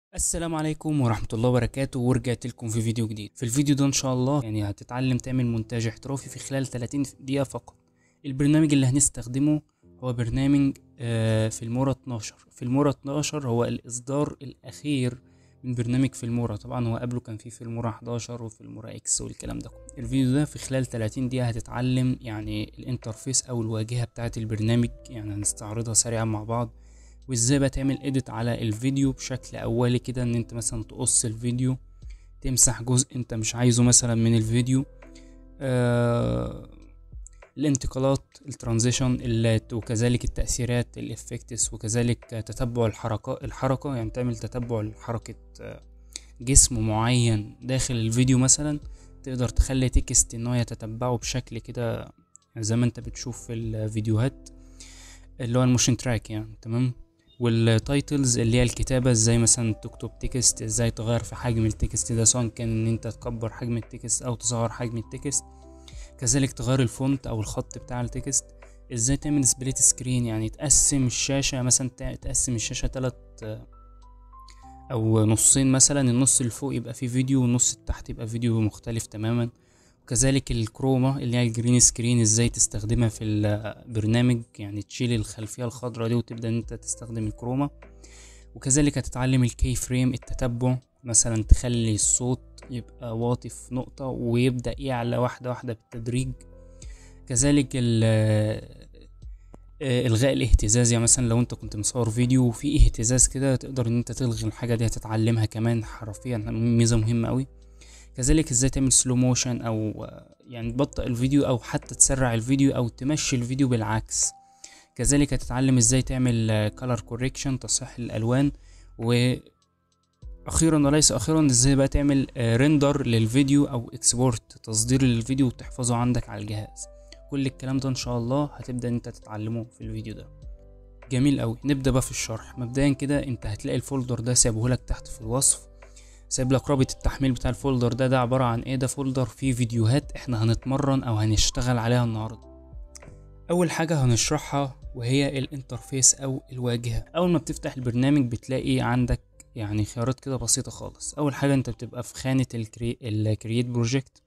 السلام عليكم ورحمة الله وبركاته ورجعت لكم في فيديو جديد في الفيديو ده ان شاء الله يعني هتتعلم تعمل مونتاج احترافي في خلال 30 دقيقة فقط البرنامج اللي هنستخدمه هو برنامج آه، فيلمورا 12 فيلمورا 12 هو الاصدار الاخير من برنامج فيلمورا طبعا هو قبله كان في فيلمورا 11 وفيلمورا اكس والكلام ده كله الفيديو ده في خلال 30 دقيقة هتتعلم يعني الانترفيس او الواجهة بتاعة البرنامج يعني هنستعرضها سريعا مع بعض وازاي بقى تعمل اديت على الفيديو بشكل اولي كده ان انت مثلا تقص الفيديو تمسح جزء انت مش عايزه مثلا من الفيديو آه الانتقالات الترانزيشن اللات وكذلك التأثيرات الافكتس وكذلك تتبع الحركة الحركة يعني تعمل تتبع لحركة آه، جسم معين داخل الفيديو مثلا تقدر تخلي تكست ان هو يتتبعه بشكل كده زي ما انت بتشوف في الفيديوهات اللي هو الموشن تراك يعني تمام والتايتلز اللي هي الكتابة ازاي مثلا تكتب تكست ازاي تغير في حجم التكست ده سواء كان ان انت تكبر حجم التكست او تصغر حجم التكست كذلك تغير الفونت او الخط بتاع التكست ازاي تعمل سبليت سكرين يعني تقسم الشاشة مثلا تع- تقسم الشاشة تلات آه، او نصين مثلا النص اللي فوق يبقى فيه فيديو والنص اللي تحت يبقى فيديو مختلف تماما وكذلك الكروما اللي هي الجرين سكرين ازاي تستخدمها في البرنامج يعني تشيل الخلفية الخضراء دي وتبدأ ان انت تستخدم الكروما وكذلك هتتعلم الكي فريم التتبع مثلا تخلي الصوت يبقى واطي في نقطة ويبدأ يعلى واحدة واحدة بالتدريج كذلك ال آه، الغاء الاهتزاز يعني مثلا لو انت كنت مصور فيديو وفي اهتزاز كده تقدر ان انت تلغي الحاجة دي هتتعلمها كمان حرفيا ميزة مهمة قوي كذلك ازاي تعمل سلو موشن او آه، يعني تبطئ الفيديو او حتى تسرع الفيديو او تمشي الفيديو بالعكس كذلك هتتعلم ازاي تعمل كولر كوريكشن تصحيح الالوان واخيرا وليس اخيرا ازاي بقى تعمل ريندر للفيديو او اكسبورت تصدير للفيديو وتحفظه عندك على الجهاز كل الكلام ده ان شاء الله هتبدا ان انت تتعلمه في الفيديو ده جميل قوي نبدا بقى في الشرح مبدئيا كده انت هتلاقي الفولدر ده سايبه لك تحت في الوصف سايب لك رابط التحميل بتاع الفولدر ده ده عباره عن ايه ده فولدر فيه فيديوهات احنا هنتمرن او هنشتغل عليها النهارده اول حاجه هنشرحها وهي الانترفيس او الواجهه اول ما بتفتح البرنامج بتلاقي عندك يعني خيارات كده بسيطه خالص اول حاجه انت بتبقى في خانه الكرييت بروجكت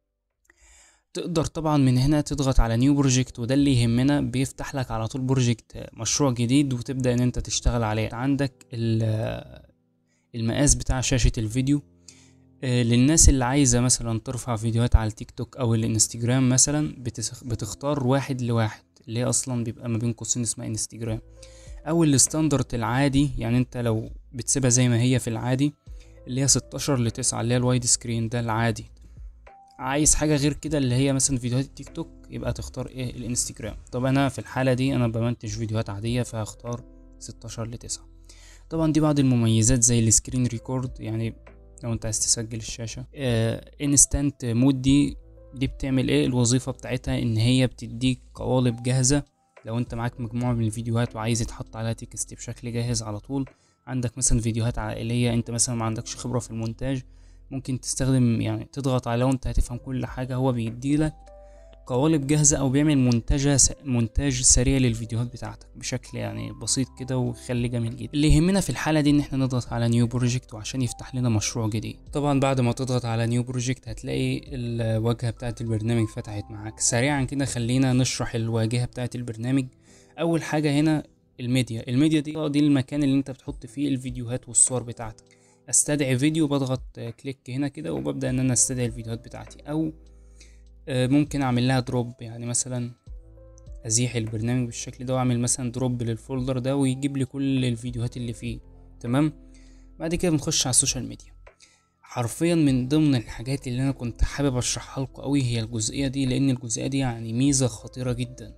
تقدر طبعا من هنا تضغط على نيو بروجكت وده اللي يهمنا بيفتح لك على طول بروجكت مشروع جديد وتبدا ان انت تشتغل عليه عندك ال- المقاس بتاع شاشه الفيديو آه، للناس اللي عايزة مثلا ترفع فيديوهات على التيك توك أو الانستجرام مثلا بتسخ- بتختار واحد لواحد اللي هي أصلا بيبقى ما بين قوسين اسمها انستجرام أو الستاندرد العادي يعني أنت لو بتسيبها زي ما هي في العادي اللي هي 16 لتسعة اللي هي الوايد سكرين ده العادي عايز حاجة غير كده اللي هي مثلا فيديوهات التيك توك يبقى تختار ايه الانستجرام طب أنا في الحالة دي أنا بمنتج فيديوهات عادية فهختار 16 لتسعة طبعا دي بعض المميزات زي السكرين ريكورد يعني لو انت عايز تسجل الشاشة انستانت مود دي دي بتعمل ايه الوظيفة بتاعتها ان هي بتديك قوالب جاهزة لو انت معاك مجموعة من الفيديوهات وعايز يتحط عليها تكست بشكل جاهز على طول عندك مثلا فيديوهات عائلية انت مثلا ما عندكش خبرة في المونتاج ممكن تستخدم يعني تضغط عليه وانت هتفهم كل حاجة هو بيديلك قوالب جاهزة او بيعمل منتجة س- مونتاج سريع للفيديوهات بتاعتك بشكل يعني بسيط كده ويخليه جميل جدا اللي يهمنا في الحالة دي ان احنا نضغط على نيو بروجكت وعشان يفتح لنا مشروع جديد طبعا بعد ما تضغط على نيو بروجكت هتلاقي الواجهة بتاعة البرنامج فتحت معاك سريعا كده خلينا نشرح الواجهة بتاعة البرنامج اول حاجة هنا الميديا الميديا دي دي المكان اللي انت بتحط فيه الفيديوهات والصور بتاعتك استدعي فيديو بضغط آه، كليك هنا كده وببدأ ان انا استدعي الفيديوهات بتاعتي او آه، ممكن اعمل لها دروب يعني مثلا ازيح البرنامج بالشكل ده واعمل مثلا دروب للفولدر ده ويجيب لي كل الفيديوهات اللي فيه تمام بعد كده بنخش على السوشيال ميديا حرفيا من ضمن الحاجات اللي انا كنت حابب اشرحها لكم قوي هي الجزئيه دي لان الجزئيه دي يعني ميزه خطيره جدا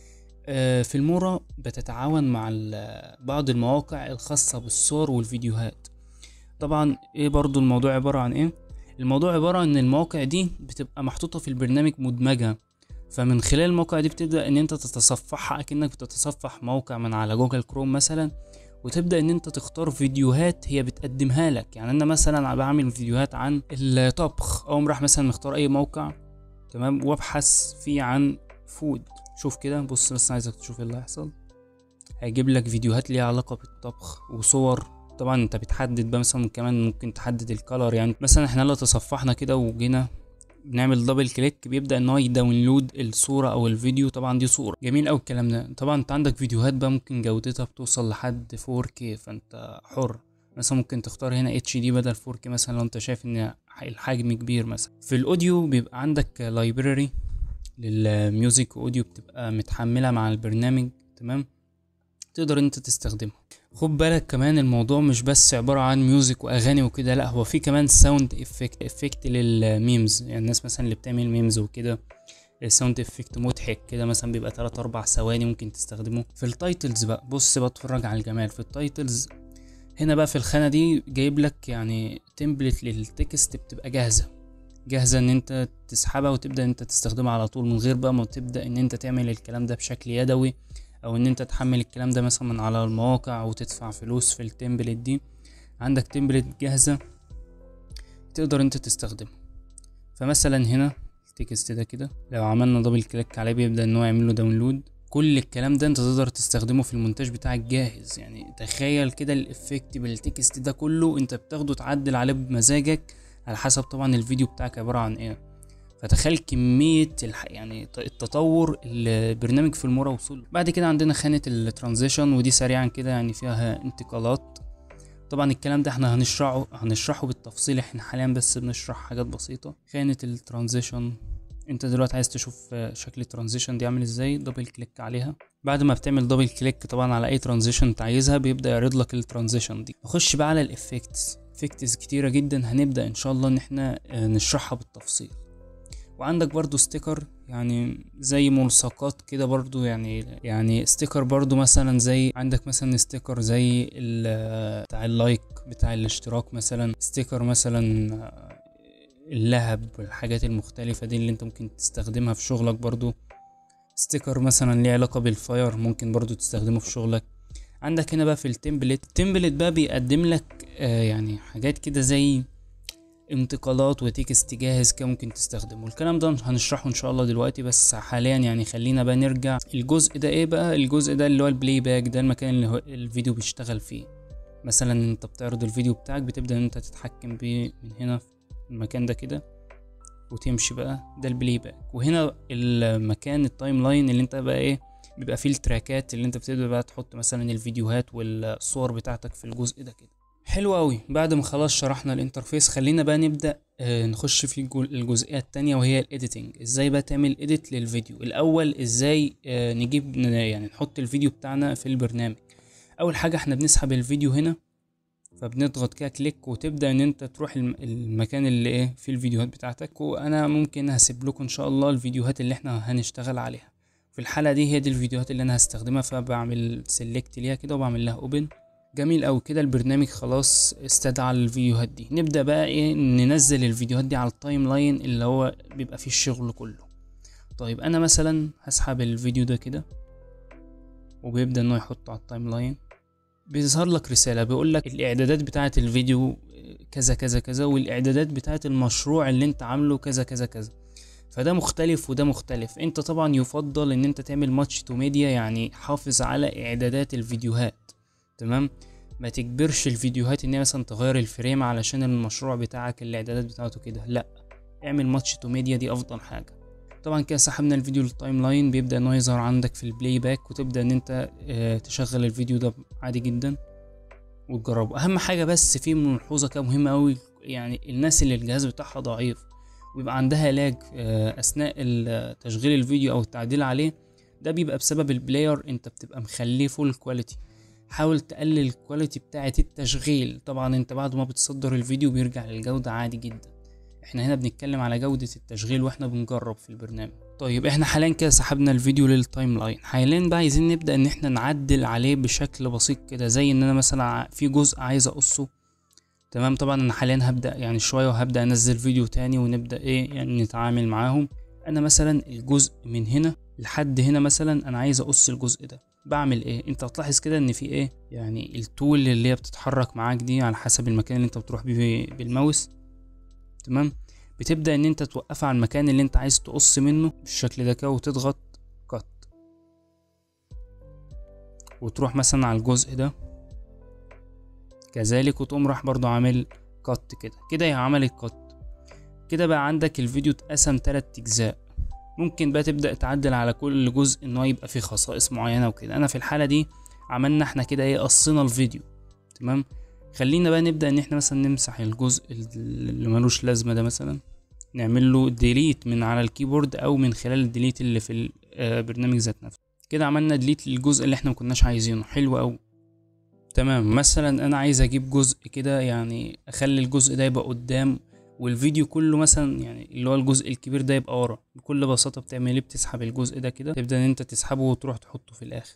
آه، في المورا بتتعاون مع ال- بعض المواقع الخاصه بالصور والفيديوهات طبعا ايه برضو الموضوع عباره عن ايه الموضوع عباره عن ان المواقع دي بتبقى محطوطه في البرنامج مدمجه فمن خلال الموقع دي بتبدأ ان انت تتصفحها اكنك بتتصفح موقع من على جوجل كروم مثلا وتبدأ ان انت تختار فيديوهات هي بتقدمها لك يعني انا مثلا بعمل فيديوهات عن الطبخ او راح مثلا مختار اي موقع تمام وابحث فيه عن فود شوف كده بص بس عايزك تشوف ايه اللي هيحصل هيجيب لك فيديوهات ليها علاقة بالطبخ وصور طبعا انت بتحدد بقى مثلا كمان ممكن تحدد الكالر يعني مثلا احنا لو تصفحنا كده وجينا بنعمل دبل كليك بيبدا ان هو يداونلود الصوره او الفيديو طبعا دي صوره جميل قوي الكلام ده طبعا انت عندك فيديوهات بقى ممكن جودتها بتوصل لحد 4K فانت حر مثلا ممكن تختار هنا اتش دي بدل 4K مثلا لو انت شايف ان الحجم كبير مثلا في الاوديو بيبقى عندك لايبراري للميوزك واوديو بتبقى متحمله مع البرنامج تمام تقدر انت تستخدمها خد بالك كمان الموضوع مش بس عبارة عن ميوزك واغاني وكده لا هو في كمان ساوند افكت افكت للميمز يعني الناس مثلا اللي بتعمل ميمز وكده الساوند افكت مضحك كده مثلا بيبقى 3 4 ثواني ممكن تستخدمه في التايتلز بقى بص بتفرج على الجمال في التايتلز هنا بقى في الخانة دي جايب لك يعني تمبلت للتكست بتبقى جاهزة جاهزة ان انت تسحبها وتبدأ انت تستخدمها على طول من غير بقى ما تبدأ ان انت تعمل الكلام ده بشكل يدوي او ان انت تحمل الكلام ده مثلا من على المواقع وتدفع فلوس في التمبلت دي عندك تمبلت جاهزة تقدر انت تستخدمها فمثلا هنا التكست ده كده لو عملنا دبل كليك عليه بيبدأ ان هو يعمل له داونلود كل الكلام ده انت تقدر تستخدمه في المونتاج بتاعك جاهز يعني تخيل كده الافكت بالتكست ده كله انت بتاخده تعدل عليه بمزاجك على حسب طبعا الفيديو بتاعك عبارة عن ايه فتخيل كمية الح... يعني التطور اللي البرنامج في المورا وصل بعد كده عندنا خانة الترانزيشن ودي سريعا كده يعني فيها انتقالات طبعا الكلام ده احنا هنشرحه هنشرحه بالتفصيل احنا حاليا بس بنشرح حاجات بسيطة خانة الترانزيشن انت دلوقتي عايز تشوف شكل الترانزيشن دي عامل ازاي دبل كليك عليها بعد ما بتعمل دبل كليك طبعا على اي ترانزيشن انت عايزها بيبدا يعرض لك الترانزيشن دي نخش بقى على الافكتس افكتس كتيره جدا هنبدا ان شاء الله ان احنا نشرحها بالتفصيل وعندك برضو ستيكر يعني زي ملصقات كده برضو يعني يعني ستيكر برضو مثلا زي عندك مثلا ستيكر زي بتاع اللايك بتاع الاشتراك مثلا ستيكر مثلا اللهب والحاجات المختلفة دي اللي انت ممكن تستخدمها في شغلك برضو ستيكر مثلا ليه علاقة بالفاير ممكن برضو تستخدمه في شغلك عندك هنا بقى في التمبلت التمبلت بقى بيقدم لك آه يعني حاجات كده زي انتقالات وتكست جاهز كده ممكن تستخدمه الكلام ده هنشرحه ان شاء الله دلوقتي بس حاليا يعني خلينا بقى نرجع الجزء ده ايه بقى الجزء ده اللي هو البلاي باك ده المكان اللي هو الفيديو بيشتغل فيه مثلا انت بتعرض الفيديو بتاعك بتبدا ان انت تتحكم بيه من هنا في المكان ده كده وتمشي بقى ده البلاي باك وهنا المكان التايم لاين اللي انت بقى ايه بيبقى فيه التراكات اللي انت بتبدا بقى تحط مثلا الفيديوهات والصور بتاعتك في الجزء ده كده حلو قوي بعد ما خلاص شرحنا الانترفيس خلينا بقى نبدا آه نخش في الجزئيه التانية وهي الايديتنج ازاي بقى تعمل اديت للفيديو الاول ازاي آه نجيب يعني نحط الفيديو بتاعنا في البرنامج اول حاجه احنا بنسحب الفيديو هنا فبنضغط كده كليك وتبدا ان انت تروح المكان اللي ايه فيه الفيديوهات بتاعتك وانا ممكن هسيب لكم ان شاء الله الفيديوهات اللي احنا هنشتغل عليها في الحاله دي هي دي الفيديوهات اللي انا هستخدمها فبعمل سيلكت ليها كده وبعمل لها اوبن جميل أوي كده البرنامج خلاص استدعى الفيديوهات دي نبدأ بقى ايه ننزل الفيديوهات دي على التايم لاين اللي هو بيبقى فيه الشغل كله طيب انا مثلا هسحب الفيديو ده كده وبيبدأ انه يحطه على التايم لاين بيظهر لك رسالة بيقول لك الاعدادات بتاعة الفيديو كذا كذا كذا والاعدادات بتاعة المشروع اللي انت عامله كذا كذا كذا فده مختلف وده مختلف انت طبعا يفضل ان انت تعمل ماتش تو ميديا يعني حافظ على اعدادات الفيديوهات تمام ما تجبرش الفيديوهات ان هي مثلا تغير الفريم علشان المشروع بتاعك الاعدادات بتاعته كده لا اعمل ماتش تو ميديا دي افضل حاجه طبعا كده سحبنا الفيديو للتايم لاين بيبدا انه يظهر عندك في البلاي باك وتبدا ان انت اه تشغل الفيديو ده عادي جدا وتجربه اهم حاجه بس في ملحوظه كده مهمه قوي يعني الناس اللي الجهاز بتاعها ضعيف ويبقى عندها لاج اه اثناء تشغيل الفيديو او التعديل عليه ده بيبقى بسبب البلاير انت بتبقى مخليه فول كواليتي حاول تقلل الكواليتي بتاعه التشغيل طبعا انت بعد ما بتصدر الفيديو بيرجع للجودة عادي جدا احنا هنا بنتكلم على جودة التشغيل واحنا بنجرب في البرنامج طيب احنا حاليا كده سحبنا الفيديو للتايم لاين حاليا بقى عايزين نبدأ ان احنا نعدل عليه بشكل بسيط كده زي ان انا مثلا في جزء عايز اقصه تمام طبعا انا حاليا هبدأ يعني شوية وهبدأ انزل فيديو تاني ونبدأ ايه يعني نتعامل معاهم انا مثلا الجزء من هنا لحد هنا مثلا انا عايز اقص الجزء ده بعمل ايه انت هتلاحظ كده ان في ايه يعني التول اللي هي بتتحرك معاك دي على حسب المكان اللي انت بتروح بيه بالماوس تمام بتبدا ان انت توقفها على المكان اللي انت عايز تقص منه بالشكل ده كده وتضغط كات وتروح مثلا على الجزء ده كذلك وتقوم راح برضو عامل كات كده كده هي عملت كات كده بقى عندك الفيديو اتقسم تلات اجزاء ممكن بقى تبدا تعدل على كل جزء ان هو يبقى فيه خصائص معينه وكده انا في الحاله دي عملنا احنا كده ايه قصينا الفيديو تمام خلينا بقى نبدا ان احنا مثلا نمسح الجزء اللي ملوش لازمه ده مثلا نعمل له ديليت من على الكيبورد او من خلال الديليت اللي في البرنامج ذات نفسه كده عملنا ديليت للجزء اللي احنا مكناش عايزينه حلو قوي تمام مثلا انا عايز اجيب جزء كده يعني اخلي الجزء ده يبقى قدام والفيديو كله مثلا يعني اللي هو الجزء الكبير ده يبقى ورا بكل بساطه بتعمل ايه بتسحب الجزء ده كده تبدا ان انت تسحبه وتروح تحطه في الاخر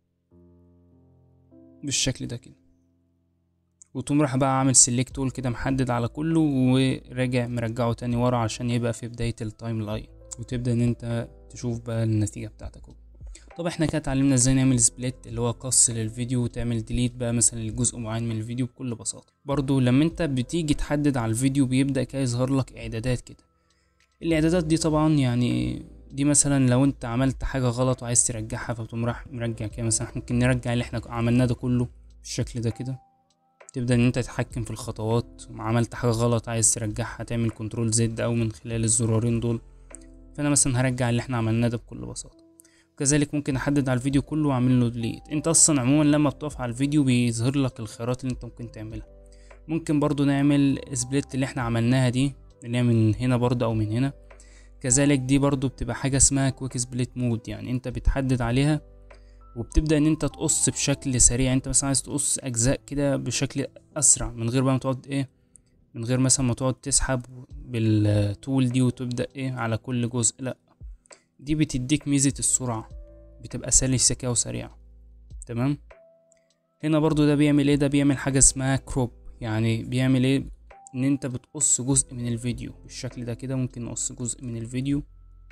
بالشكل ده كده وتقوم راح بقى عامل سيلكت تول كده محدد على كله وراجع مرجعه تاني ورا عشان يبقى في بدايه التايم لاين وتبدا ان انت تشوف بقى النتيجه بتاعتك طب احنا كده اتعلمنا ازاي نعمل سبليت اللي هو قص للفيديو وتعمل ديليت بقى مثلا لجزء معين من الفيديو بكل بساطه برضو لما انت بتيجي تحدد على الفيديو بيبدا كده يظهر لك اعدادات كده الاعدادات دي طبعا يعني دي مثلا لو انت عملت حاجه غلط وعايز ترجعها فبتقوم راح مرجع كده مثلا ممكن نرجع اللي احنا عملناه ده كله بالشكل ده كده تبدا ان انت تتحكم في الخطوات عملت حاجه غلط عايز ترجعها تعمل كنترول زد او من خلال الزرارين دول فانا مثلا هرجع اللي احنا عملناه ده بكل بساطه كذلك ممكن احدد على الفيديو كله واعمل له ديليت انت اصلا عموما لما بتقف على الفيديو بيظهر لك الخيارات اللي انت ممكن تعملها ممكن برضو نعمل سبليت اللي احنا عملناها دي اللي هي من هنا برضو او من هنا كذلك دي برضو بتبقى حاجة اسمها كويك سبليت مود يعني انت بتحدد عليها وبتبدأ ان انت تقص بشكل سريع انت مثلا عايز تقص اجزاء كده بشكل اسرع من غير بقى ما تقعد ايه من غير مثلا ما تقعد تسحب بالتول دي وتبدأ ايه على كل جزء لا دي بتديك ميزة السرعة بتبقى سلسة كده وسريعة تمام هنا برضو ده بيعمل ايه ده بيعمل حاجة اسمها كروب يعني بيعمل ايه ان انت بتقص جزء من الفيديو بالشكل ده كده ممكن نقص جزء من الفيديو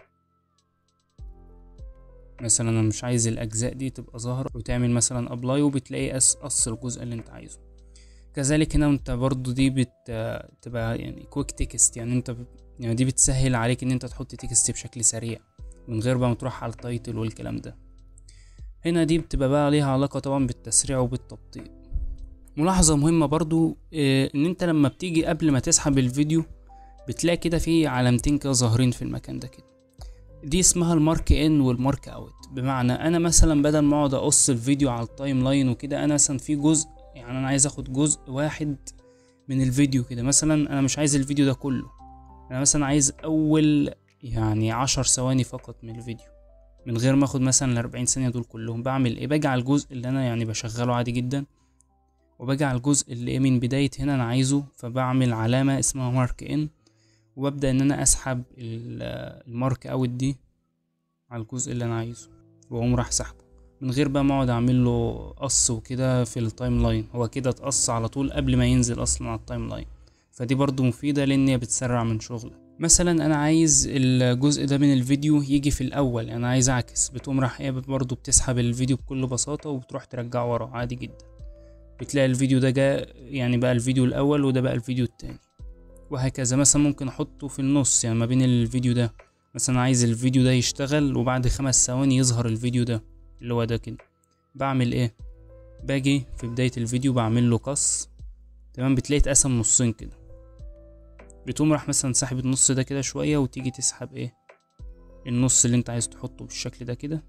مثلا انا مش عايز الاجزاء دي تبقى ظاهرة وتعمل مثلا ابلاي وبتلاقي قص الجزء اللي انت عايزه كذلك هنا انت برضو دي بتبقى يعني كويك تكست يعني انت يعني دي بتسهل عليك ان انت تحط تكست بشكل سريع من غير بقى ما تروح على التايتل والكلام ده هنا دي بتبقى بقى ليها علاقة طبعا بالتسريع وبالتبطيء ملاحظة مهمة برضو اه ان انت لما بتيجي قبل ما تسحب الفيديو بتلاقي كده في علامتين كده ظاهرين في المكان ده كده دي اسمها المارك ان والمارك اوت بمعنى انا مثلا بدل ما اقعد اقص الفيديو على التايم لاين وكده انا مثلا في جزء يعني انا عايز اخد جزء واحد من الفيديو كده مثلا انا مش عايز الفيديو ده كله انا مثلا عايز اول يعني عشر ثواني فقط من الفيديو من غير ما اخد مثلا الاربعين ثانية دول كلهم بعمل ايه باجي على الجزء اللي انا يعني بشغله عادي جدا وباجي على الجزء اللي ايه من بداية هنا انا عايزه فبعمل علامة اسمها مارك ان وببدأ ان انا اسحب المارك اوت دي على الجزء اللي انا عايزه واقوم راح سحبه من غير بقى ما اقعد اعمل له قص وكده في التايم لاين هو كده اتقص على طول قبل ما ينزل اصلا على التايم لاين فدي برضو مفيدة لان هي بتسرع من شغلك مثلا انا عايز الجزء ده من الفيديو يجي في الاول انا عايز اعكس بتقوم راح ايه برضو بتسحب الفيديو بكل بساطة وبتروح ترجعه ورا عادي جدا بتلاقي الفيديو ده جاء يعني بقى الفيديو الاول وده بقى الفيديو التاني وهكذا مثلا ممكن احطه في النص يعني ما بين الفيديو ده مثلا عايز الفيديو ده يشتغل وبعد خمس ثواني يظهر الفيديو ده اللي هو ده كده بعمل ايه باجي في بداية الفيديو بعمل له قص تمام بتلاقي اتقسم نصين كده بتقوم راح مثلا ساحب النص ده كده شوية وتيجي تسحب ايه النص اللي انت عايز تحطه بالشكل ده كده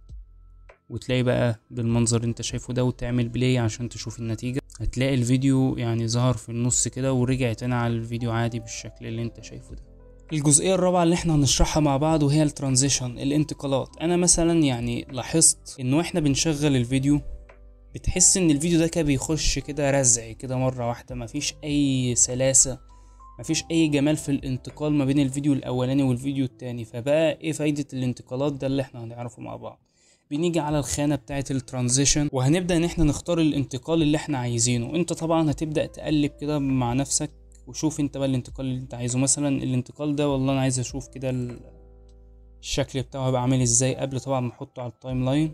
وتلاقي بقى بالمنظر اللي انت شايفه ده وتعمل بلاي عشان تشوف النتيجة هتلاقي الفيديو يعني ظهر في النص كده ورجع تاني على الفيديو عادي بالشكل اللي انت شايفه ده الجزئية الرابعة اللي احنا هنشرحها مع بعض وهي الترانزيشن الانتقالات انا مثلا يعني لاحظت انه احنا بنشغل الفيديو بتحس ان الفيديو ده كده بيخش كده رزع كده مرة واحدة مفيش اي سلاسة مفيش اي جمال في الانتقال ما بين الفيديو الاولاني والفيديو التاني فبقى ايه فايدة الانتقالات ده اللي احنا هنعرفه مع بعض بنيجي على الخانة بتاعة الترانزيشن وهنبدأ ان احنا نختار الانتقال اللي احنا عايزينه انت طبعا هتبدأ تقلب كده مع نفسك وشوف انت بقى الانتقال اللي انت عايزه مثلا الانتقال ده والله انا عايز اشوف كده الشكل بتاعه هيبقى عامل ازاي قبل طبعا ما احطه على التايم لاين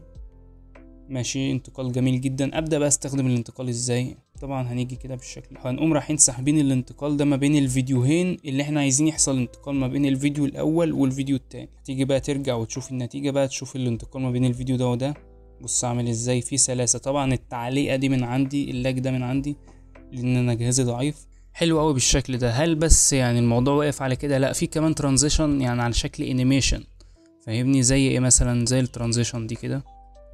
ماشي انتقال جميل جدا ابدا بقى استخدم الانتقال ازاي طبعا هنيجي كده بالشكل هنقوم رايحين ساحبين الانتقال ده ما بين الفيديوهين اللي احنا عايزين يحصل انتقال ما بين الفيديو الاول والفيديو التاني تيجي بقى ترجع وتشوف النتيجه بقى تشوف الانتقال ما بين الفيديو ده وده بص عامل ازاي في سلاسه طبعا التعليقه دي من عندي اللاج ده من عندي لان انا جهازي ضعيف حلو قوي بالشكل ده هل بس يعني الموضوع واقف على كده لا في كمان ترانزيشن يعني على شكل انيميشن فاهمني زي ايه مثلا زي الترانزيشن دي كده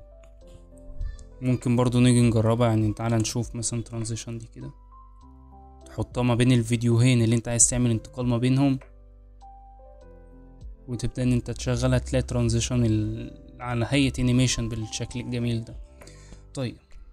ممكن برضو نيجي نجربها يعني تعالى نشوف مثلا ترانزيشن دي كده تحطها ما بين الفيديوهين اللي انت عايز تعمل انتقال ما بينهم وتبدأ ان انت تشغلها تلاقي ترانزيشن ال... على هيئة انيميشن بالشكل الجميل ده طيب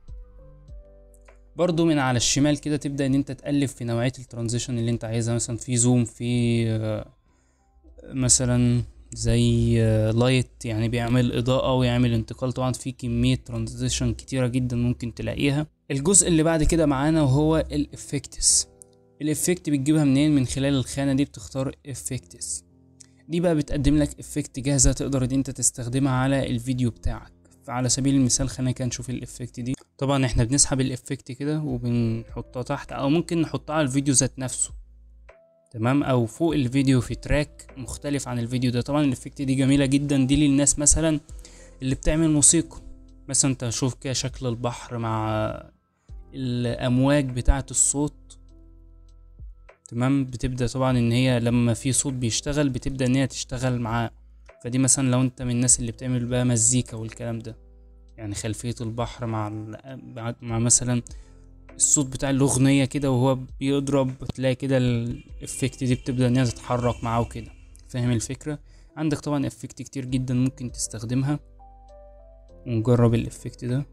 برضو من على الشمال كده تبدأ ان انت تقلب في نوعية الترانزيشن اللي انت عايزها مثلا في زوم في آه، مثلا زي لايت يعني بيعمل اضاءة ويعمل انتقال طبعا في كمية ترانزيشن كتيرة جدا ممكن تلاقيها الجزء اللي بعد كده معانا وهو الافكتس الافكت بتجيبها منين من خلال الخانة دي بتختار افكتس دي بقى بتقدم لك افكت جاهزة تقدر ان انت تستخدمها على الفيديو بتاعك فعلى سبيل المثال خلينا كده نشوف الافكت دي طبعا احنا بنسحب الافكت كده وبنحطها تحت او ممكن نحطها على الفيديو ذات نفسه تمام او فوق الفيديو في تراك مختلف عن الفيديو ده طبعا الافكت دي جميلة جدا دي للناس مثلا اللي بتعمل موسيقى مثلا انت شوف كده شكل البحر مع الامواج بتاعة الصوت تمام بتبدأ طبعا ان هي لما في صوت بيشتغل بتبدأ ان هي تشتغل معاه فدي مثلا لو انت من الناس اللي بتعمل بقى مزيكا والكلام ده يعني خلفية البحر مع ال- مع مثلا الصوت بتاع الأغنية كده وهو بيضرب تلاقي كده الإفكت دي بتبدأ إن هي تتحرك معاه وكده فاهم الفكرة عندك طبعا إفكت كتير جدا ممكن تستخدمها ونجرب الإفكت ده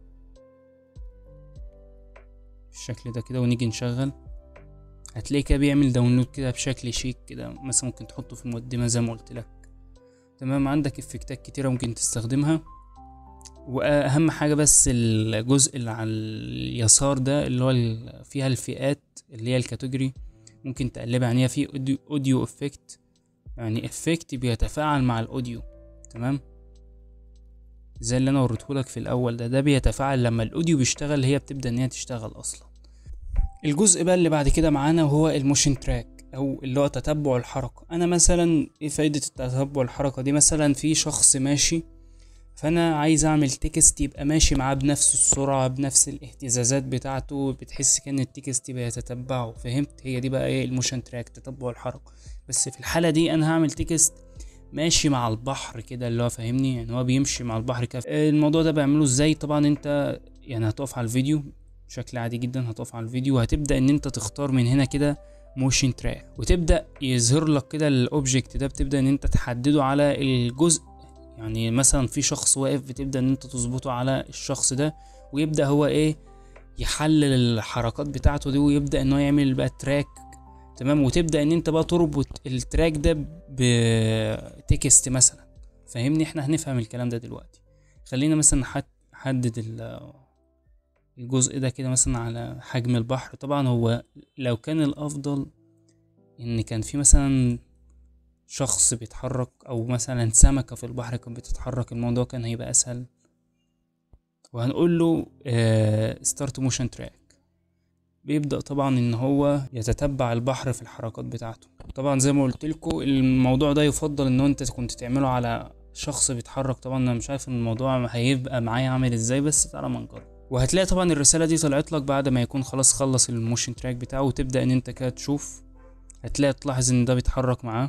بالشكل ده كده ونيجي نشغل هتلاقي كده بيعمل داونلود كده بشكل شيك كده مثلا ممكن تحطه في مقدمة زي ما قلت لك تمام عندك افكتات كتيرة ممكن تستخدمها واهم حاجة بس الجزء اللي على اليسار ده اللي هو ال- فيها الفئات اللي هي الكاتيجوري ممكن تقلبها يعني هي في اوديو, أوديو افكت يعني افكت بيتفاعل مع الاوديو تمام زي اللي انا وريتهولك في الاول ده ده بيتفاعل لما الاوديو بيشتغل هي بتبدأ ان هي تشتغل اصلا الجزء بقى اللي بعد كده معانا وهو الموشن تراك او اللي هو تتبع الحركة انا مثلا ايه فايدة التتبع الحركة دي مثلا في شخص ماشي فانا عايز اعمل تكست يبقى ماشي معاه بنفس السرعة بنفس الاهتزازات بتاعته بتحس كأن التكست بيتتبعه فهمت هي دي بقى ايه الموشن تراك تتبع الحركة بس في الحالة دي انا هعمل تكست ماشي مع البحر كده اللي هو فاهمني يعني هو بيمشي مع البحر كده الموضوع ده بعمله ازاي طبعا انت يعني هتقف على الفيديو بشكل عادي جدا هتقف على الفيديو وهتبدأ ان انت تختار من هنا كده موشن تراك وتبدأ يظهر لك كده الاوبجكت ده بتبدأ ان انت تحدده على الجزء يعني مثلا في شخص واقف بتبدأ ان انت تظبطه على الشخص ده ويبدأ هو ايه يحلل الحركات بتاعته دي ويبدأ ان هو يعمل بقى تراك تمام وتبدأ ان انت بقى تربط التراك ده بتكست مثلا فاهمني احنا هنفهم الكلام ده دلوقتي خلينا مثلا نحد- نحدد ال- الجزء ده كده مثلا على حجم البحر طبعا هو لو كان الافضل ان كان في مثلا شخص بيتحرك او مثلا سمكة في البحر كانت بتتحرك الموضوع كان هيبقى اسهل وهنقول له ستارت موشن تراك بيبدأ طبعا ان هو يتتبع البحر في الحركات بتاعته طبعا زي ما قلت لكم الموضوع ده يفضل ان انت كنت تعمله على شخص بيتحرك طبعا انا مش عارف ان الموضوع هيبقى معايا عامل ازاي بس تعالى ما نجرب وهتلاقي طبعا الرسالة دي طلعت لك بعد ما يكون خلاص خلص الموشن تراك بتاعه وتبدأ ان انت كده تشوف هتلاقي تلاحظ ان ده بيتحرك معاه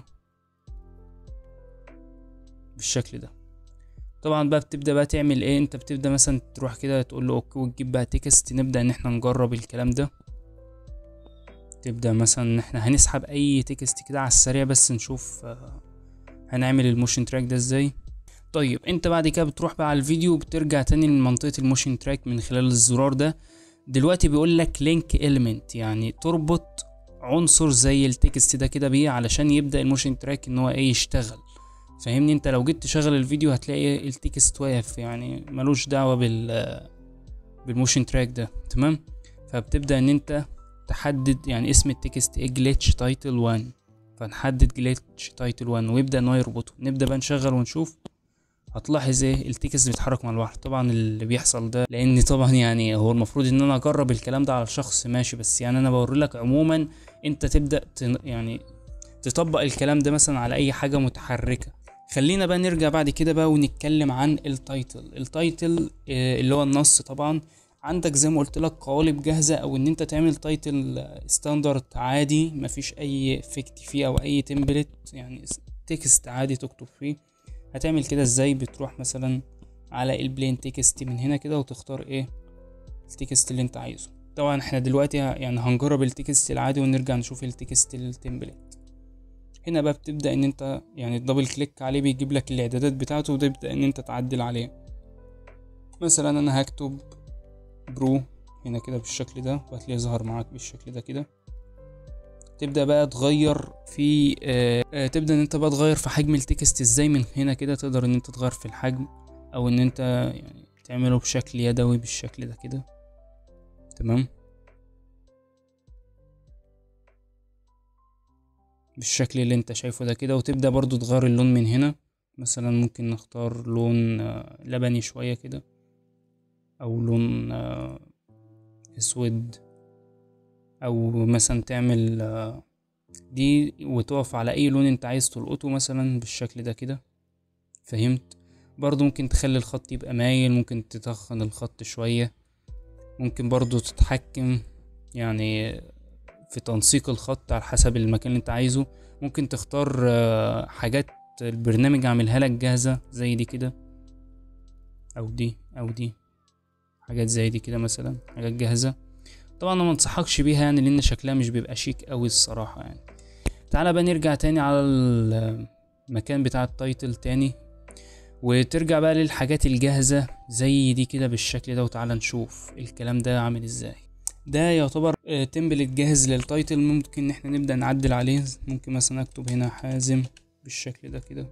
بالشكل ده طبعا بقى بتبدأ بقى تعمل ايه انت بتبدأ مثلا تروح كده تقول له اوكي وتجيب بقى تكست نبدأ ان احنا نجرب الكلام ده تبدأ مثلا ان احنا هنسحب اي تكست كده على السريع بس نشوف آه، هنعمل الموشن تراك ده ازاي طيب انت بعد كده بتروح بقى على الفيديو وبترجع تاني لمنطقة الموشن تراك من خلال الزرار ده دلوقتي بيقول لك لينك element يعني تربط عنصر زي التكست ده كده بيه علشان يبدأ الموشن تراك ان هو ايه يشتغل فاهمني انت لو جيت تشغل الفيديو هتلاقي التكست واقف يعني ملوش دعوة بال بالموشن تراك ده تمام فبتبدأ ان انت تحدد يعني اسم التكست ايه جليتش تايتل 1 فنحدد جليتش تايتل 1 ويبدأ ان هو يربطه نبدأ بقى نشغل ونشوف هتلاحظ ايه التكست بيتحرك مع البحر طبعا اللي بيحصل ده لان طبعا يعني هو المفروض ان انا اجرب الكلام ده على شخص ماشي بس يعني انا بوري لك عموما انت تبدا تن يعني تطبق الكلام ده مثلا على اي حاجه متحركه خلينا بقى نرجع بعد كده بقى ونتكلم عن التايتل التايتل آه، اللي هو النص طبعا عندك زي ما قلت لك قوالب جاهزة او ان انت تعمل تايتل ستاندرد عادي مفيش اي افكت فيه او اي تمبلت يعني تكست عادي تكتب فيه هتعمل كده ازاي بتروح مثلا على البلين تكست من هنا كده وتختار ايه التكست اللي انت عايزه طبعا احنا دلوقتي يعني هنجرب التكست العادي ونرجع نشوف التكست التمبلت هنا بقى بتبدأ ان انت يعني دبل كليك عليه بيجيب لك الاعدادات بتاعته وتبدأ ان انت تعدل عليه مثلا انا هكتب برو هنا كده بالشكل ده وهتلاقيه ظهر معاك بالشكل ده كده تبدا بقى تغير في آه آه تبدا ان انت بقى تغير في حجم التكست ازاي من هنا كده تقدر ان انت تغير في الحجم او ان انت يعني تعمله بشكل يدوي بالشكل ده كده تمام بالشكل اللي انت شايفه ده كده وتبدا برضو تغير اللون من هنا مثلا ممكن نختار لون آه لبني شويه كده او لون آه اسود او مثلا تعمل آه دي وتقف على اي لون انت عايز تلقطه مثلا بالشكل ده كده فهمت برضو ممكن تخلي الخط يبقى مايل ممكن تتخن الخط شوية ممكن برضو تتحكم يعني في تنسيق الخط على حسب المكان اللي انت عايزه ممكن تختار آه حاجات البرنامج عاملها لك جاهزة زي دي كده او دي او دي حاجات زي دي كده مثلا حاجات جاهزة طبعا انا منصحكش بيها يعني لان شكلها مش بيبقى شيك قوي الصراحة يعني تعالى بقى نرجع تاني على المكان بتاع التايتل تاني وترجع بقى للحاجات الجاهزة زي دي كده بالشكل ده وتعالى نشوف الكلام ده عامل ازاي ده يعتبر تمبلت جاهز للتايتل ممكن ان احنا نبدأ نعدل عليه ممكن مثلا اكتب هنا حازم بالشكل ده كده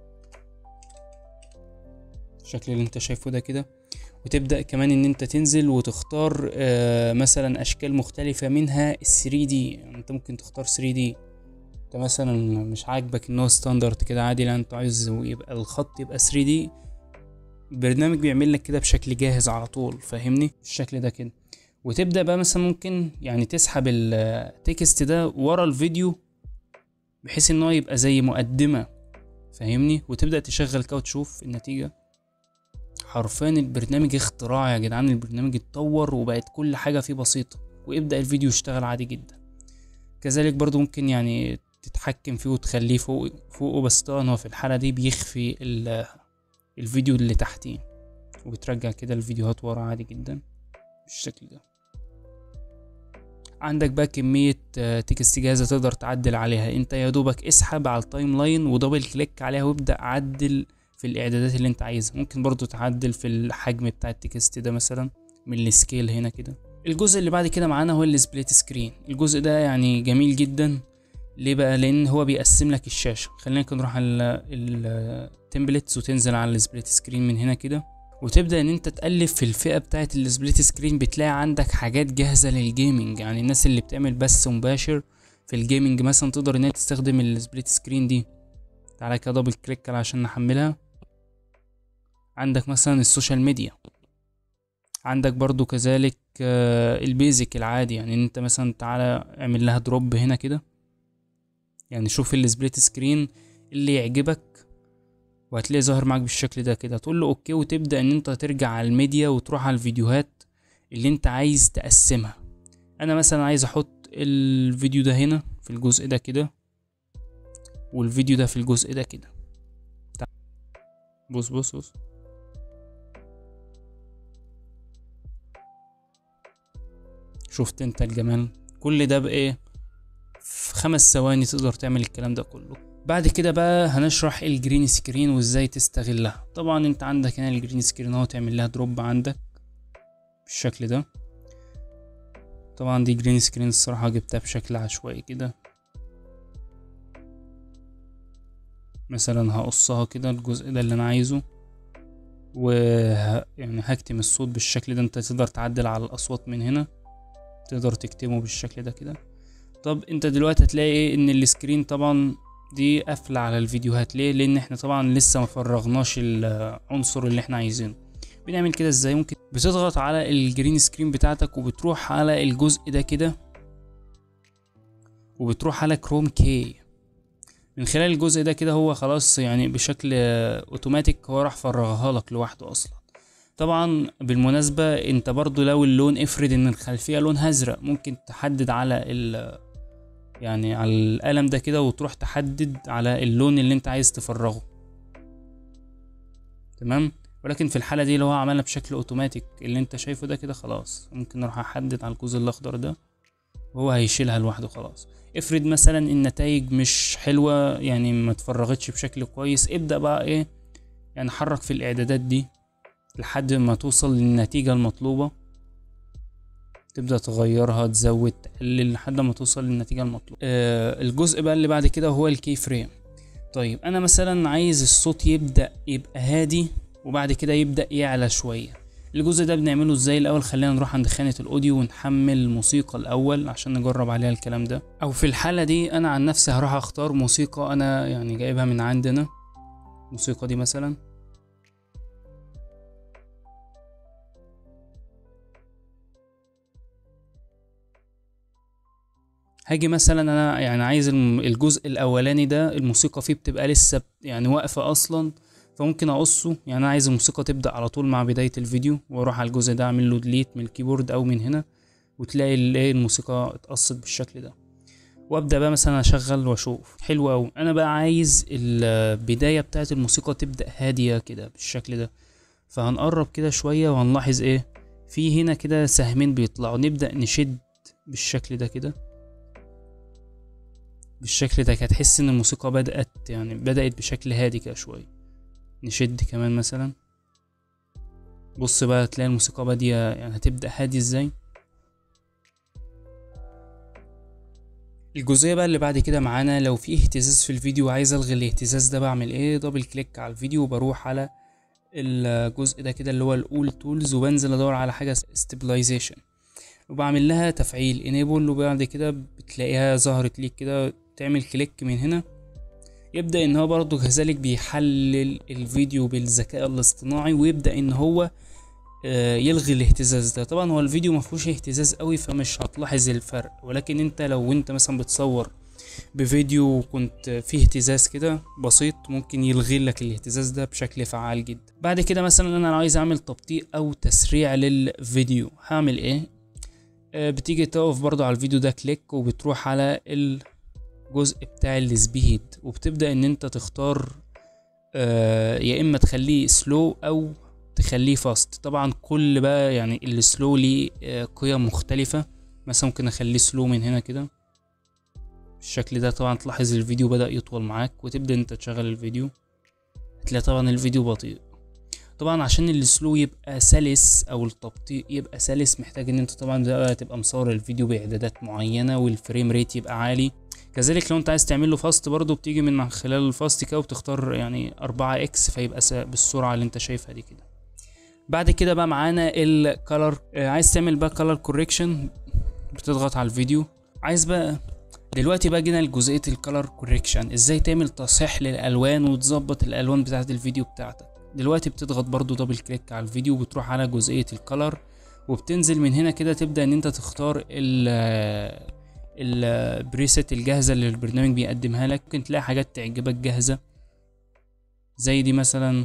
الشكل اللي انت شايفه ده كده وتبدأ كمان ان انت تنزل وتختار آه مثلا اشكال مختلفة منها ال 3 دي يعني انت ممكن تختار 3 دي انت مثلا مش عاجبك ان هو ستاندرد كده عادي لا انت عايز يبقى الخط يبقى 3 دي البرنامج بيعمل لك كده بشكل جاهز على طول فاهمني الشكل ده كده وتبدأ بقى مثلا ممكن يعني تسحب التكست ده ورا الفيديو بحيث ان هو يبقى زي مقدمة فاهمني وتبدأ تشغل كده وتشوف النتيجة حرفيا البرنامج اختراع يا جدعان البرنامج اتطور وبقت كل حاجة فيه بسيطة ويبدأ الفيديو يشتغل عادي جدا كذلك برضو ممكن يعني تتحكم فيه وتخليه فوق فوقه بس طبعا هو في الحالة دي بيخفي الفيديو اللي تحتيه وبترجع كده الفيديوهات ورا عادي جدا بالشكل ده عندك بقى كمية تكست جاهزة تقدر تعدل عليها انت يا دوبك اسحب على التايم لاين ودبل كليك عليها وابدأ عدل في الاعدادات اللي انت عايزها ممكن برضو تعدل في الحجم بتاع التكست ده مثلا من السكيل هنا كده الجزء اللي بعد كده معانا هو السبليت سكرين الجزء ده يعني جميل جدا ليه بقى لان هو بيقسم لك الشاشه خلينا نروح على التمبلتس وتنزل على السبليت سكرين من هنا كده وتبدا ان انت تقلب في الفئه بتاعه السبليت سكرين بتلاقي عندك حاجات جاهزه للجيمنج يعني الناس اللي بتعمل بث مباشر في الجيمنج مثلا تقدر ان هي تستخدم السبليت سكرين دي تعالى كده دبل كليك عشان نحملها عندك مثلا السوشيال ميديا عندك برضو كذلك البيزك العادي يعني انت مثلا تعالى اعمل لها دروب هنا كده يعني شوف السبليت سكرين اللي يعجبك وهتلاقي ظاهر معاك بالشكل ده كده تقول له اوكي وتبدا ان انت ترجع على الميديا وتروح على الفيديوهات اللي انت عايز تقسمها انا مثلا عايز احط الفيديو ده هنا في الجزء ده كده والفيديو ده في الجزء ده كده بص بص بص شفت انت الجمال كل ده بايه في خمس ثواني تقدر تعمل الكلام ده كله بعد كده بقى هنشرح الجرين سكرين وازاي تستغلها طبعا انت عندك هنا الجرين سكرين اهو تعمل لها دروب عندك بالشكل ده طبعا دي جرين سكرين الصراحة جبتها بشكل عشوائي كده مثلا هقصها كده الجزء ده اللي انا عايزه و يعني هكتم الصوت بالشكل ده انت تقدر تعدل على الاصوات من هنا تقدر تكتمه بالشكل ده كده طب انت دلوقتي هتلاقي ايه ان السكرين طبعا دي قافلة على الفيديوهات ليه لان احنا طبعا لسه ما فرغناش العنصر اللي احنا عايزينه بنعمل كده ازاي ممكن بتضغط على الجرين سكرين بتاعتك وبتروح على الجزء ده كده وبتروح على كروم كي من خلال الجزء ده كده هو خلاص يعني بشكل اوتوماتيك هو راح فرغها لك لوحده اصلا طبعا بالمناسبة انت برضو لو اللون افرض ان الخلفية لونها ازرق ممكن تحدد على ال يعني على القلم ده كده وتروح تحدد على اللون اللي انت عايز تفرغه تمام ولكن في الحالة دي لو هو عملها بشكل اوتوماتيك اللي انت شايفه ده كده خلاص ممكن اروح احدد على الجزء الاخضر ده وهو هيشيلها لوحده خلاص افرض مثلا النتائج مش حلوة يعني ما اتفرغتش بشكل كويس ابدأ بقى ايه يعني حرك في الاعدادات دي لحد ما توصل للنتيجة المطلوبة تبدأ تغيرها تزود تقلل لحد ما توصل للنتيجة المطلوبة آه الجزء بقى اللي بعد كده هو الكي فريم طيب انا مثلا عايز الصوت يبدأ يبقى هادي وبعد كده يبدأ يعلى شوية الجزء ده بنعمله ازاي الاول خلينا نروح عند خانة الاوديو ونحمل الموسيقى الاول عشان نجرب عليها الكلام ده او في الحالة دي انا عن نفسي هروح اختار موسيقى انا يعني جايبها من عندنا الموسيقى دي مثلا هاجي مثلا انا يعني عايز الم- الجزء الاولاني ده الموسيقى فيه بتبقى لسه يعني واقفه اصلا فممكن اقصه يعني انا عايز الموسيقى تبدا على طول مع بدايه الفيديو واروح على الجزء ده اعمل له ديليت من الكيبورد او من هنا وتلاقي الايه الموسيقى اتقصت بالشكل ده وابدا بقى مثلا اشغل واشوف حلو قوي انا بقى عايز البدايه بتاعه الموسيقى تبدا هاديه كده بالشكل ده فهنقرب كده شويه وهنلاحظ ايه في هنا كده سهمين بيطلعوا نبدا نشد بالشكل ده كده بالشكل ده هتحس ان الموسيقى بدأت يعني بدأت بشكل هادي كده شوية نشد كمان مثلا بص بقى تلاقي الموسيقى بادية يعني هتبدأ هادي ازاي الجزئية بقى اللي بعد كده معانا لو في اهتزاز في الفيديو وعايز الغي الاهتزاز ده بعمل ايه دبل كليك على الفيديو وبروح على الجزء ده كده اللي هو الاول تولز وبنزل ادور على حاجة stabilization وبعمل لها تفعيل انيبل وبعد كده بتلاقيها ظهرت ليك كده تعمل كليك من هنا يبدأ ان هو برضه كذلك بيحلل الفيديو بالذكاء الاصطناعي ويبدأ ان هو آه، يلغي الاهتزاز ده طبعا هو الفيديو مفهوش اهتزاز قوي فمش هتلاحظ الفرق ولكن انت لو انت مثلا بتصور بفيديو كنت فيه اهتزاز كده بسيط ممكن يلغي لك الاهتزاز ده بشكل فعال جدا بعد كده مثلا انا عايز اعمل تبطيء او تسريع للفيديو هعمل ايه آه، بتيجي تقف برضو على الفيديو ده كليك وبتروح على الجزء بتاع السبيد وبتبدأ ان انت تختار آه، يا اما تخليه سلو او تخليه فاست طبعا كل بقى يعني السلو ليه آه، قيم مختلفة مثلا ممكن اخليه سلو من هنا كده بالشكل ده طبعا تلاحظ الفيديو بدأ يطول معاك وتبدأ انت تشغل الفيديو هتلاقي طبعا الفيديو بطيء طبعا عشان السلو يبقى سلس او التبطيء يبقى سلس محتاج ان انت طبعا بقى تبقى مصور الفيديو باعدادات معينه والفريم ريت يبقى عالي كذلك لو انت عايز تعمل له فاست برضه بتيجي من خلال الفاست كده وبتختار يعني 4 اكس فيبقى س- بالسرعه اللي انت شايفها دي كده بعد كده بقى معانا الكالر عايز تعمل بقى كالر كوريكشن بتضغط على الفيديو عايز بقى دلوقتي بقى جينا لجزئيه الكالر كوريكشن ازاي تعمل تصحيح للالوان وتظبط الالوان بتاعه الفيديو بتاعتك دلوقتي بتضغط برضو دبل كليك على الفيديو وبتروح على جزئية الكالر وبتنزل من هنا كده تبدأ ان انت تختار ال البريسيت الجاهزة اللي البرنامج بيقدمها لك ممكن تلاقي حاجات تعجبك جاهزة زي دي مثلا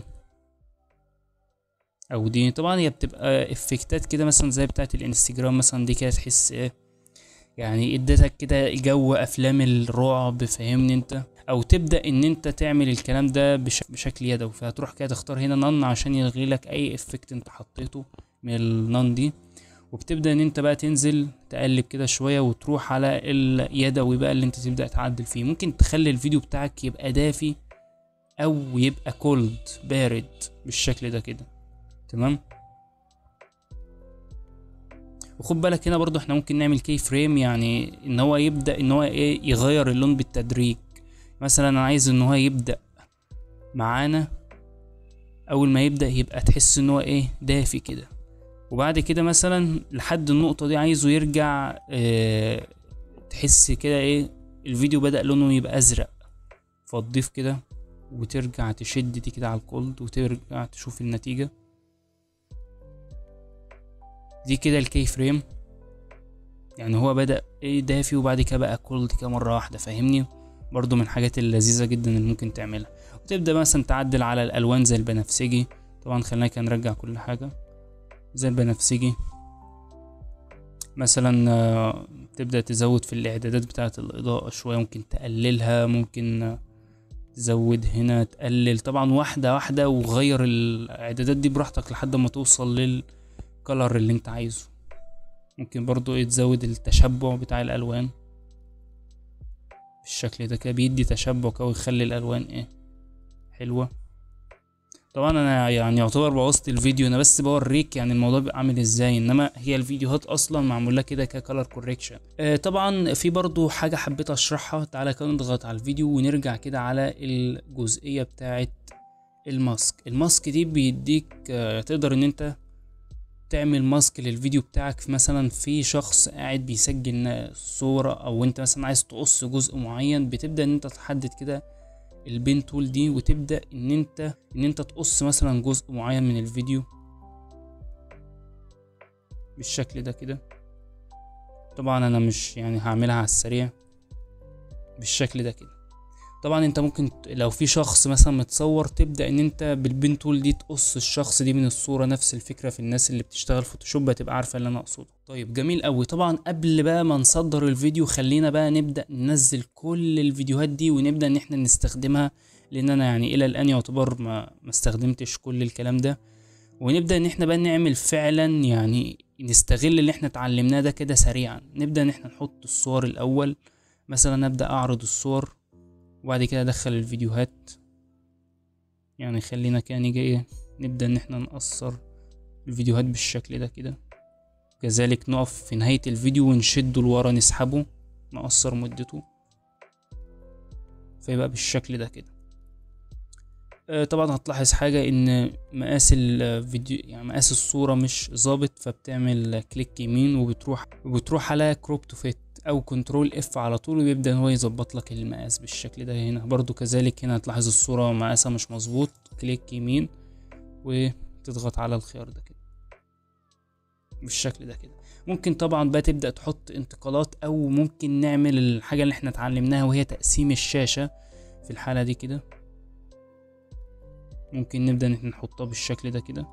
او دي طبعا هي بتبقى افكتات كده مثلا زي بتاعة الانستجرام مثلا دي كده تحس ايه يعني اديتك كده جو افلام الرعب فاهمني انت او تبدا ان انت تعمل الكلام ده بش... بشكل يدوي فهتروح كده تختار هنا نن عشان يلغي لك اي افكت انت حطيته من النن دي وبتبدا ان انت بقى تنزل تقلب كده شويه وتروح على اليدوي بقى اللي انت تبدا تعدل فيه ممكن تخلي الفيديو بتاعك يبقى دافي او يبقى كولد بارد بالشكل ده كده تمام وخد بالك هنا برضو احنا ممكن نعمل كي فريم يعني ان هو يبدا ان هو ايه يغير اللون بالتدريج مثلا انا عايز ان هو يبدا معانا اول ما يبدا يبقى تحس ان هو ايه دافي كده وبعد كده مثلا لحد النقطه دي عايزه يرجع اه تحس كده ايه الفيديو بدا لونه يبقى ازرق فتضيف كده وترجع تشد دي كده على الكولد وترجع تشوف النتيجه دي كده الكي فريم يعني هو بدأ ايه دافي وبعد كده بقى كولد كده مرة واحدة فاهمني برضو من الحاجات اللذيذة جدا اللي ممكن تعملها وتبدأ مثلا تعدل على الألوان زي البنفسجي طبعا خلينا كده نرجع كل حاجة زي البنفسجي مثلا آه، تبدأ تزود في الإعدادات بتاعة الإضاءة شوية ممكن تقللها ممكن آه، تزود هنا تقلل طبعا واحدة واحدة وغير الإعدادات دي براحتك لحد ما توصل للكلر اللي انت عايزه ممكن برضو ايه تزود التشبع بتاع الألوان بالشكل ده كده بيدي تشبع كده ويخلي الألوان ايه حلوة طبعا انا يعني يعتبر بوظت الفيديو انا بس بوريك يعني الموضوع بيبقى عامل ازاي انما هي الفيديوهات اصلا معموله كده ككلر كوريكشن آه طبعا في برضو حاجه حبيت اشرحها تعالى كده نضغط على الفيديو ونرجع كده على الجزئيه بتاعه الماسك الماسك دي بيديك آه تقدر ان انت تعمل ماسك للفيديو بتاعك في مثلا في شخص قاعد بيسجل صورة او انت مثلا عايز تقص جزء معين بتبدأ ان انت تحدد كده البين تول دي وتبدأ ان انت ان انت تقص مثلا جزء معين من الفيديو بالشكل ده كده طبعا انا مش يعني هعملها على السريع بالشكل ده كده طبعا انت ممكن ت- لو في شخص مثلا متصور تبدا ان انت بالبين تول دي تقص الشخص دي من الصوره نفس الفكره في الناس اللي بتشتغل فوتوشوب هتبقى عارفه اللي انا اقصده طيب جميل قوي طبعا قبل بقى ما نصدر الفيديو خلينا بقى نبدا ننزل كل الفيديوهات دي ونبدا ان احنا نستخدمها لان انا يعني الى الان يعتبر ما ما استخدمتش كل الكلام ده ونبدا ان احنا بقى نعمل فعلا يعني نستغل اللي احنا اتعلمناه ده كده سريعا نبدا ان احنا نحط الصور الاول مثلا ابدا اعرض الصور وبعد كده ادخل الفيديوهات يعني خلينا كده نيجي ايه نبدا ان احنا نقصر الفيديوهات بالشكل ده كده كذلك نقف في نهاية الفيديو ونشده لورا نسحبه نقصر مدته فيبقى بالشكل ده كده آه، طبعا هتلاحظ حاجة ان مقاس الفيديو يعني مقاس الصورة مش ظابط فبتعمل كليك يمين وبتروح وبتروح على كروب تو فيت او كنترول اف على طول ويبدأ ان هو يظبط لك المقاس بالشكل ده هنا برضو كذلك هنا هتلاحظ الصورة مقاسها مش مظبوط كليك يمين وتضغط على الخيار ده كده بالشكل ده كده ممكن طبعا بقى تبدأ تحط انتقالات او ممكن نعمل الحاجة اللي احنا اتعلمناها وهي تقسيم الشاشة في الحالة دي كده ممكن نبدأ ان احنا نحطها بالشكل ده كده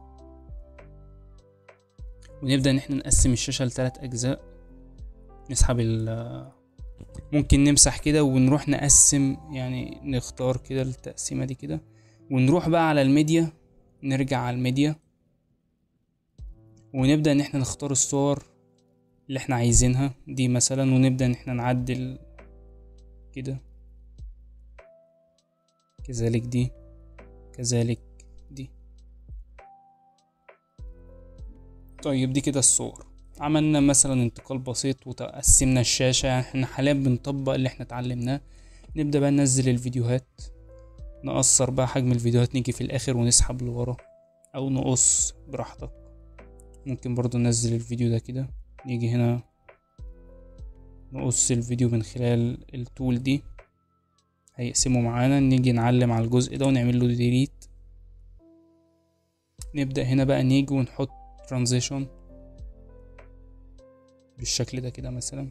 ونبدأ ان احنا نقسم الشاشة لثلاث اجزاء نسحب ال ممكن نمسح كده ونروح نقسم يعني نختار كده التقسيمة دي كده ونروح بقى على الميديا نرجع على الميديا ونبدأ ان احنا نختار الصور اللي احنا عايزينها دي مثلا ونبدأ ان احنا نعدل كده كذلك دي كذلك دي طيب دي كده الصور عملنا مثلا انتقال بسيط وقسمنا الشاشة يعني احنا حاليا بنطبق اللي احنا اتعلمناه نبدأ بقى ننزل الفيديوهات نقصر بقى حجم الفيديوهات نيجي في الآخر ونسحب لورا أو نقص براحتك ممكن برضو ننزل الفيديو ده كده نيجي هنا نقص الفيديو من خلال التول دي هيقسمه معانا نيجي نعلم على الجزء ده ونعمل له ديليت نبدأ هنا بقى نيجي ونحط ترانزيشن بالشكل ده كده مثلا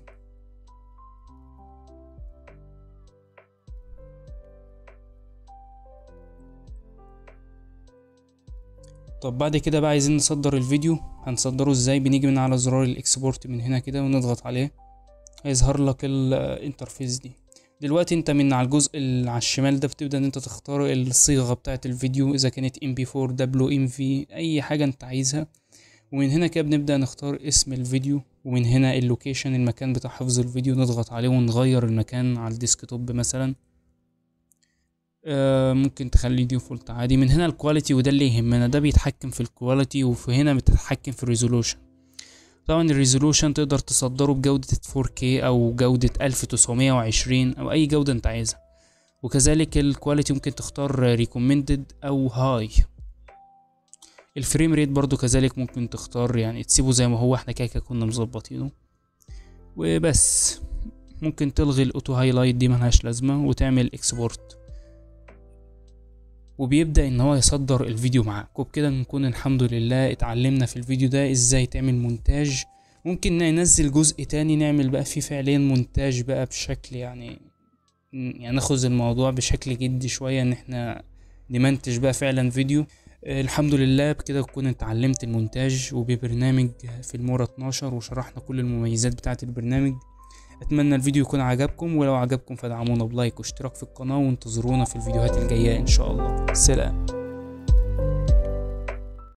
طب بعد كده بقى عايزين نصدر الفيديو هنصدره ازاي بنيجي من على زرار الاكسبورت من هنا كده ونضغط عليه هيظهر لك الانترفيس دي دلوقتي انت من على الجزء اللي على الشمال ده بتبدأ ان انت تختار الصيغة بتاعة الفيديو اذا كانت MP4 WMV اي حاجة انت عايزها ومن هنا كده بنبدأ نختار اسم الفيديو ومن هنا اللوكيشن المكان بتاع حفظ الفيديو نضغط عليه ونغير المكان على الديسكتوب مثلا آه ممكن تخليه ديفولت عادي من هنا الكواليتي وده اللي يهمنا ده بيتحكم في الكواليتي وفي هنا بتتحكم في الريزولوشن طبعا الريزولوشن تقدر تصدره بجودة 4K او جودة 1920 او اي جودة انت عايزها وكذلك الكواليتي ممكن تختار ريكومندد او هاي الفريم ريت برضو كذلك ممكن تختار يعني تسيبه زي ما هو احنا كده كده كنا مظبطينه وبس ممكن تلغي الاوتو هايلايت دي ملهاش لازمة وتعمل اكسبورت وبيبدأ ان هو يصدر الفيديو معاك وبكده نكون الحمد لله اتعلمنا في الفيديو ده ازاي تعمل مونتاج ممكن ننزل جزء تاني نعمل بقى فيه فعليا مونتاج بقى بشكل يعني يعني ناخذ الموضوع بشكل جدي شوية ان احنا نمنتج بقى فعلا فيديو آه، الحمد لله بكده تكون اتعلمت المونتاج وببرنامج في المورا 12 وشرحنا كل المميزات بتاعة البرنامج اتمنى الفيديو يكون عجبكم ولو عجبكم فدعمونا بلايك واشتراك في القناة وانتظرونا في الفيديوهات الجاية ان شاء الله سلام